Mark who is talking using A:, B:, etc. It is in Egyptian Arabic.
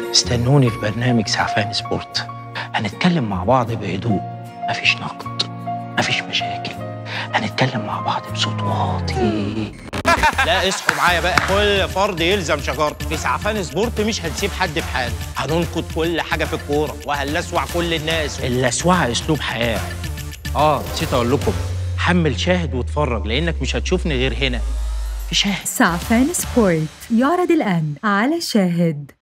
A: استنوني في برنامج سعفان سبورت هنتكلم مع بعض بهدوء مفيش نقد مفيش مشاكل هنتكلم مع بعض بصوت واطي لا اصحوا معايا بقى كل فرد يلزم شجرته في سعفان سبورت مش هنسيب حد في حاله هننقد كل حاجه في الكوره وهنلسوع كل الناس اللسوعه اسلوب حياه اه نسيت اقول لكم حمل شاهد واتفرج لانك مش هتشوفني غير هنا في شاهد
B: سعفان سبورت يعرض الآن على شاهد